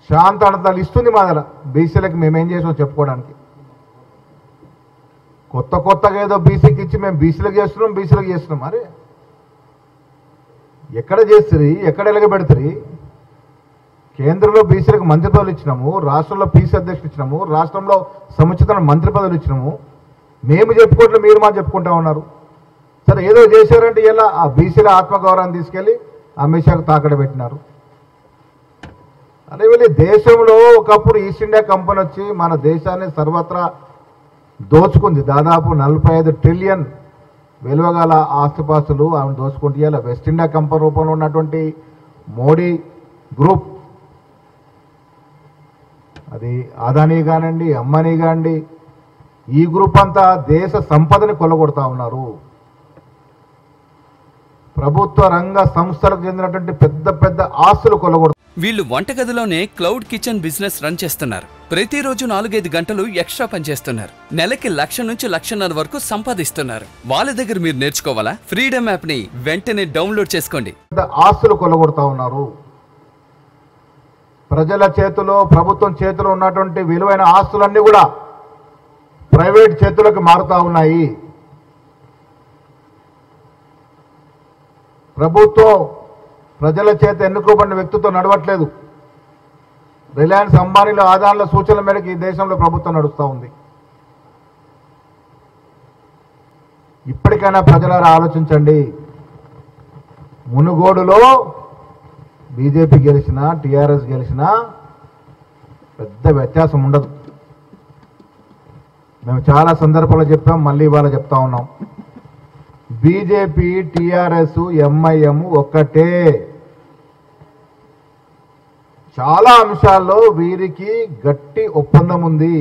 శాంత అనంతాలు ఇస్తుంది మా దగ్గర బీసీలకు మేమేం చేసామో చెప్పుకోవడానికి కొత్త కొత్తగా ఏదో బీసీకి ఇచ్చి మేము బీసీలకు చేస్తున్నాం బీసీలకు చేస్తున్నాం అరే ఎక్కడ చేస్తుంది ఎక్కడ ఎలగబెడుతుంది కేంద్రంలో బీసీలకు మంత్రి పదవులు ఇచ్చినాము రాష్ట్రంలో పీసీ అధ్యక్షులు ఇచ్చినాము రాష్ట్రంలో సముచిత మంత్రి పదవులు ఇచ్చినాము మేము చెప్పుకోవట్లే మీరు మా చెప్పుకుంటా ఉన్నారు సరే ఏదో చేశారంటే ఇలా ఆ బీసీల ఆత్మగౌరవాన్ని తీసుకెళ్ళి అమిత్ షాకు తాకడ పెట్టినారు అదే వెళ్ళి దేశంలో ఒకప్పుడు ఈస్ట్ ఇండియా కంపెనీ వచ్చి మన దేశాన్ని సర్వత్రా దోచుకుంది దాదాపు నలభై ఐదు ట్రిలియన్ విలువగల ఆస్తిపాస్తులు ఆమె దోచుకుంటే ఇలా వెస్ట్ ఇండియా కంపెనీ రూపంలో ఉన్నటువంటి మోడీ గ్రూప్ అది అదానీ కానివ్వండి అంబానీ కానివ్వండి ఈ గ్రూప్ అంతా దేశ సంపదని కొల్లగొడతా ఉన్నారు ప్రభుత్వ రంగ సంస్థలకు చెందినటువంటి పెద్ద పెద్ద ఆస్తులు కొల్లగొడతా వీళ్ళు వంటగదిలోనే క్లౌడ్ కిచెన్ బిజినెస్ రన్ చేస్తున్నారు ప్రతిరోజు నాలుగైదు గంటలు ఎక్స్ట్రా పనిచేస్తున్నారు నెలకి లక్ష నుంచి లక్షన్నర వరకు సంపాదిస్తున్నారు వాళ్ళ దగ్గర మీరు నేర్చుకోవాలా ఫ్రీడమ్ యాప్ ని వెంటనే డౌన్లోడ్ చేసుకోండి పెద్ద ఆస్తులు కొల్లగొడతా ఉన్నారు ప్రజల చేతిలో ప్రభుత్వం చేతిలో ఉన్నటువంటి విలువైన ఆస్తులన్నీ కూడా ప్రైవేట్ చేతులకు మారుతా ఉన్నాయి ప్రభుత్వం ప్రజల చేత ఎన్నుకోబడిన వ్యక్తితో నడవట్లేదు రిలయన్స్ అంబానీల ఆదాయాల సూచనల మేరకు ఈ దేశంలో ప్రభుత్వం నడుస్తూ ఉంది ఇప్పటికైనా ప్రజలారా ఆలోచించండి మునుగోడులో బీజేపీ గెలిచినా టీఆర్ఎస్ గెలిచినా పెద్ద వ్యత్యాసం ఉండదు మేము చాలా సందర్భాల్లో చెప్పాం మళ్ళీ ఇవాళ చెప్తా ఉన్నాం బీజేపీ టీఆర్ఎస్ ఎంఐఎం ఒక్కటే చాలా అంశాల్లో వీరికి గట్టి ఒప్పందం ఉంది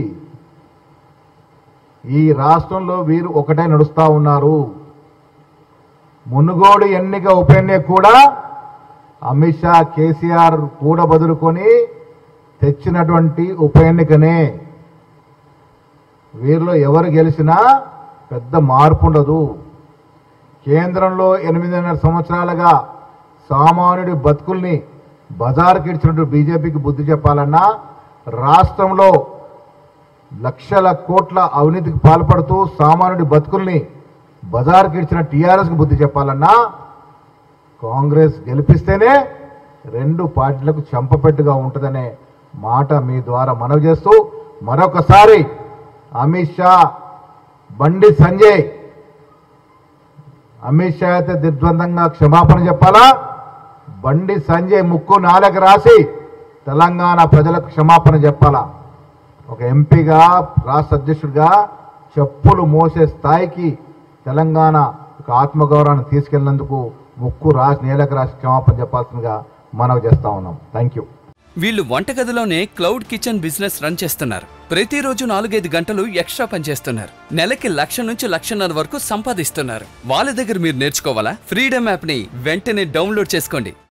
ఈ రాష్ట్రంలో వీరు ఒకటే నడుస్తా ఉన్నారు మునుగోడు ఎన్నిక ఉప ఎన్నిక కూడా అమిత్ షా కేసీఆర్ కూడా బదులుకొని తెచ్చినటువంటి ఉప ఎన్నికనే వీరిలో ఎవరు గెలిచినా పెద్ద మార్పు ఉండదు కేంద్రంలో ఎనిమిదిన్నర సంవత్సరాలుగా సామాన్యుడి బతుకుల్ని బజారుకి ఇచ్చినట్టు బీజేపీకి బుద్ధి చెప్పాలన్నా రాష్ట్రంలో లక్షల కోట్ల అవినీతికి పాల్పడుతూ సామాన్యుడి బతుకుల్ని బజారుకి ఇచ్చిన టీఆర్ఎస్కి బుద్ధి చెప్పాలన్నా కాంగ్రెస్ గెలిపిస్తేనే రెండు పార్టీలకు చెంపపెట్టుగా ఉంటుందనే మాట మీ ద్వారా మనవి చేస్తూ మరొకసారి అమిత్ షా బండి సంజయ్ అమిత్ షా అయితే దిగ్బంధంగా క్షమాపణ చెప్పాలా బండి సంజయ్ ముక్కు నాలుగు రాసి తెలంగాణ ప్రజలకు క్షమాపణ చెప్పాలా ఒక ఎంపీగా రాష్ట్ర అధ్యక్షుడిగా చెప్పులు మోసే స్థాయికి తెలంగాణ ఒక ఆత్మగౌరవాన్ని తీసుకెళ్లినందుకు ముక్కు రాసి నేలకు రాసి క్షమాపణ చెప్పాల్సిందిగా మనవి చేస్తా ఉన్నాం థ్యాంక్ యూ వీళ్ళు వంటగదిలోనే క్లౌడ్ కిచెన్ బిజినెస్ రన్ చేస్తున్నారు ప్రతిరోజు నాలుగైదు గంటలు ఎక్స్ట్రా పనిచేస్తున్నారు నెలకి లక్ష నుంచి లక్షన్నర వరకు సంపాదిస్తున్నారు వాళ్ళ దగ్గర మీరు నేర్చుకోవాలా ఫ్రీడమ్ యాప్ ని వెంటనే డౌన్లోడ్ చేసుకోండి